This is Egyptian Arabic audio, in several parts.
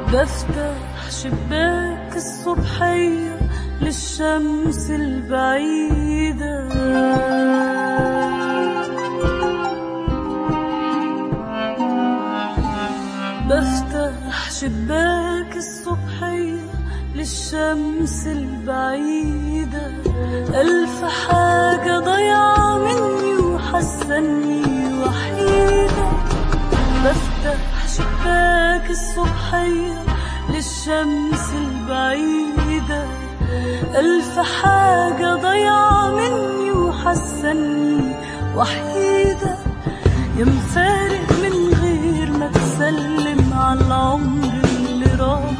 بفتح شباك الصبحية للشمس البعيدة بفتح شباك الصبحية للشمس البعيدة ألف حاجة ضيعة مني وحسني وحيدة بفتح شباك الصبحية للشمس البعيدة ألف حاجة ضيعة مني وحسني وحيدة يا مفارق من غير ما تسلم على العمر اللي راح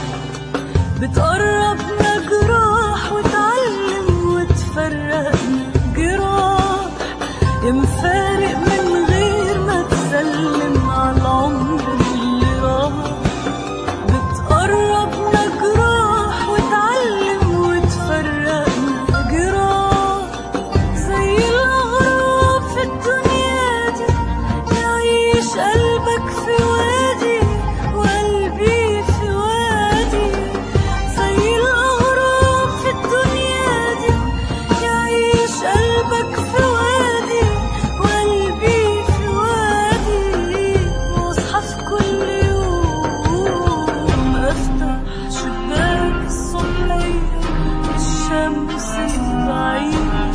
بتقربنا جراح وتعلم وتفرقنا جراح يا مفارق من غير ما تسلم على العمر اللي راح بتقربنا جراح وتعلم وتفرقنا جراح زي الأغراب في الدنيا دي يعيش قلبك في وادي وقلبي في وادي زي الأغراب في الدنيا دي يعيش قلبك في وادي وقلبي في وادي واصحى في كل يوم افتح شباك الصبحية الشمس البعيدة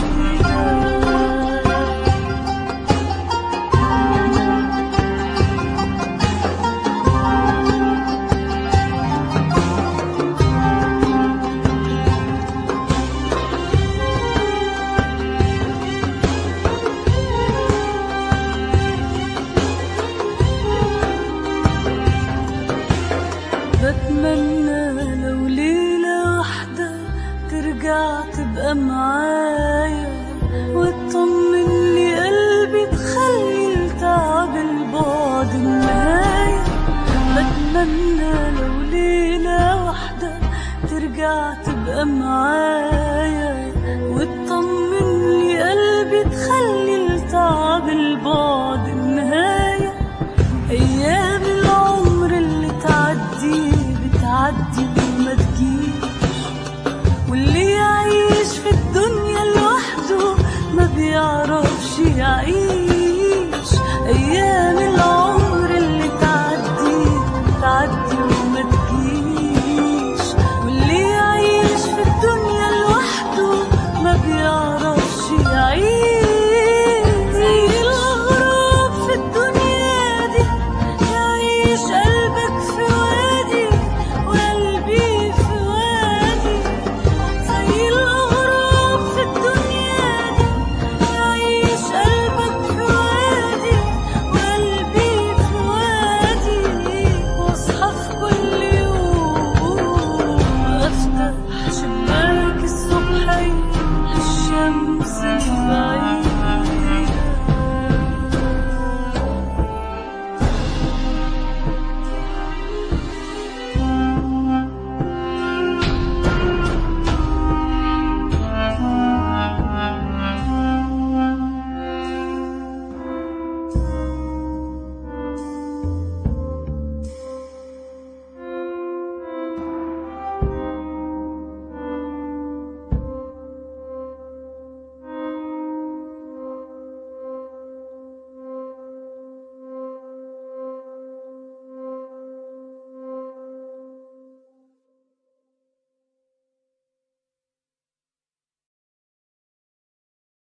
بتمنى لو ليلة واحدة ترجع تبقى معايا وتطمن لي قلبي تخلي التعب البعد النهاية بتمنى لو ليلة واحدة ترجع تبقى معايا وتطمن لي قلبي تخلي التعب البعد النهاية أيام العمر اللي تعدي بتعدي وما تجيش واللي يعيش في الدنيا لوحده ما بيعرفش يعيش